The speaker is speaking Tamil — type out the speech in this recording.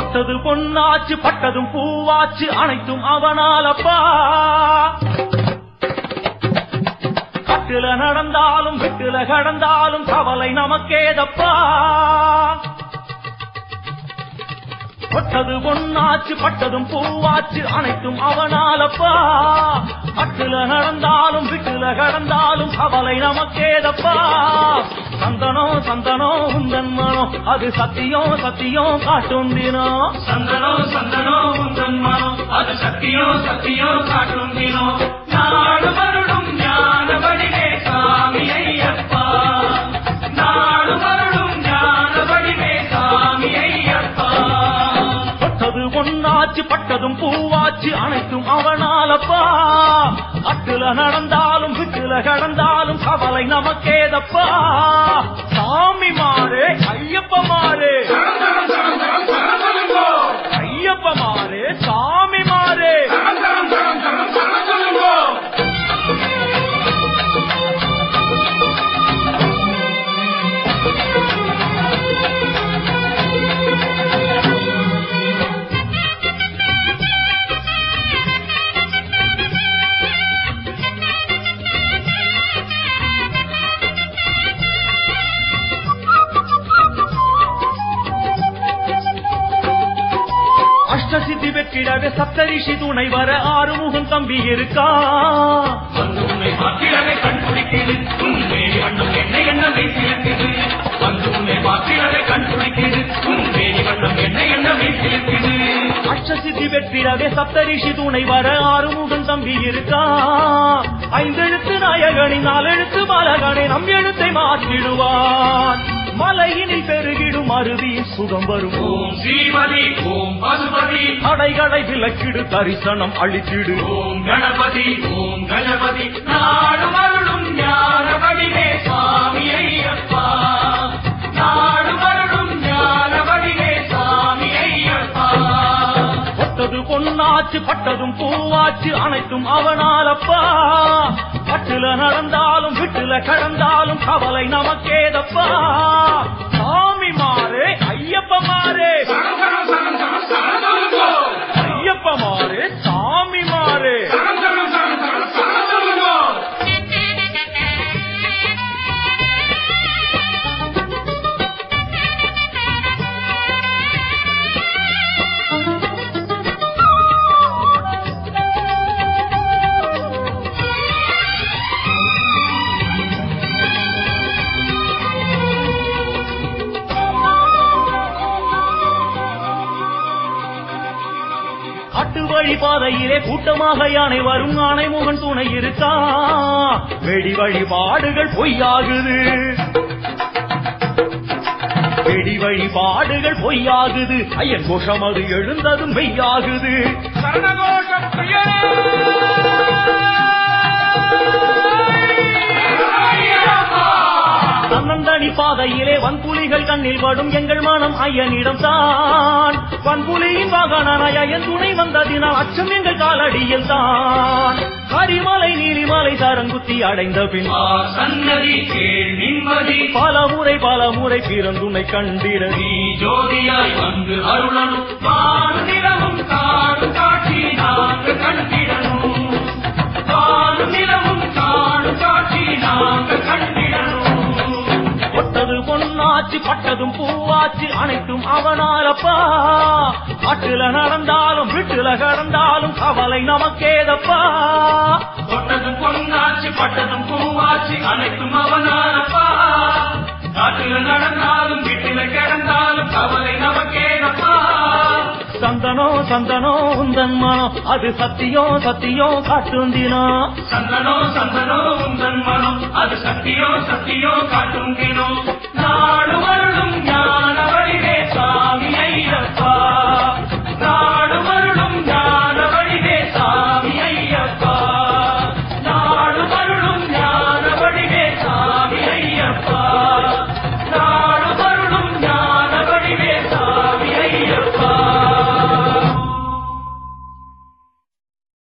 தொட்டது பொன்னாச்சு பட்டதும் பூவாச்சு அனைத்தும் அவனாலப்பா கட்டுல நடந்தாலும் விட்டுல கடந்தாலும் கவலை நமக்கேதப்பா தொட்டது பொன்னாச்சு பட்டதும் பூவாச்சு அனைத்தும் அவனாலப்பா கட்டுல நடந்தாலும் விட்டுல கடந்தாலும் கவலை நமக்கேதப்பா சந்தனம் சந்தனம் உந்தன் மனம் அது சத்தியம் சத்தியம் காட்டும் தினம் சந்தனோ சந்தனோ உந்தன் மனம் அது சத்தியோ சத்தியோ காட்டும் தினோ நாடு வருடும் ஞான வடிவே சாமி ஐயப்பா நாடு வருடும் ஞான வடிவே சாமி ஐயப்பா தொட்டது பொன்னாச்சு பட்டதும் பூவாச்சு அனைத்தும் அவனாலப்பா அட்டுல நடந்தாலும் விட்டுல கடந்தாலும் கவலை நமக்கேதப்பா சாமி மாறு ஐயப்ப மாறு ஐயப்ப மாறு சாமி மாறு அஷ்டசித்தி வெற்றிடவே சப்தரிஷி துணை வர ஆறுமுகம் தம்பி இருக்கா வந்து உன்னை மாத்திரமே கண்டுபிடிக்கிறது உண்மை வண்ணம் என்னை எண்ணம் வைத்திருக்கிறது வந்து உன்னை மாத்திரமே கண்டுபிடிக்கிறது உண்மை வண்ணம் என்னை எண்ணம் வைத்திருக்கிறது அஷ்டசித்தி வெற்றிடவே சப்தரிஷி துணை வர ஆறுமுகம் தம்பி இருக்கா ஐந்தெழுத்து நாயகனின் நாலெழுத்து பாலகனை நம் எழுத்தை மாற்றிடுவான் மலையினில் பெருகிடும் அருவியின் சுகம் வரும் ஓம் ஸ்ரீமதி ஓம் பசுபதி தடைகளை விலக்கிடு தரிசனம் அளித்திடு ஓம் கணபதி ஓம் கணபதி நாடு வருடும் ஞான வடிவே சுவாமி ஐயப்பா நாடு வருடும் ஞான வடிவே சுவாமி ஐயப்பா தொட்டது பொன்னாச்சு பட்டதும் பூவாச்சு அனைத்தும் அவனாலப்பா பட்டுல நடந்தாலும் விட்டுல கடந்தாலும் கவலை நமக்கேதப்பா சாமி மாறு ஐயப்ப மாறு ஐயப்ப மாறு சாமி மாறு காட்டு வழி பாதையிலே கூட்டமாக யானை வரும் ஆனை முகன் துணை இருக்கா வெடி வழிபாடுகள் பொய்யாகுது வெடி வழிபாடுகள் பொய்யாகுது ஐயன் கோஷம் அது எழுந்ததும் மெய்யாகுது சரணகோஷ தன்னந்தனி பாதையிலே வன்புலிகள் கண்ணில் படும் எங்கள் மனம் ஐயனிடம் தான் வன்புலியின் வாகனாய் ஐயன் துணை வந்ததினால் அச்சம் எங்கள் காலடியில் தான் கரிமலை நீலிமலை சரங்குத்தி அடைந்த பின் சன்னதி கேள் நிம்மதி பல முறை பல முறை பிறந்துனை கண்டிட நீ ஜோதியாய் வந்து அருளனும் வான் நிலவும் காணும் காட்சி நாங்கள் கண்டிடணும் வான் நிலவும் காணும் காட்சி நாங்கள் கண்டிடணும் தொட்டது பொன்னாச்சு பட்டதும் பூவாச்சு அனைத்தும் அவனாலப்பா காட்டுல நடந்தாலும் விட்டுல கடந்தாலும் கவலை நமக்கேதப்பா தொட்டதும் பொன்னாச்சு பட்டதும் பூவாச்சு அனைத்தும் அவனானப்பா காட்டுல நடந்தாலும் வீட்டில கிடந்தாலும் கவலை நமக்கேனப்பா சந்தனோ சந்தனோ உந்தன் மனம் அது சத்தியம் சத்தியம் காட்டும் தினம் சந்தனோ சந்தனோ உந்தன் மனம் அது சத்தியோ சத்தியோ காட்டும் தினம்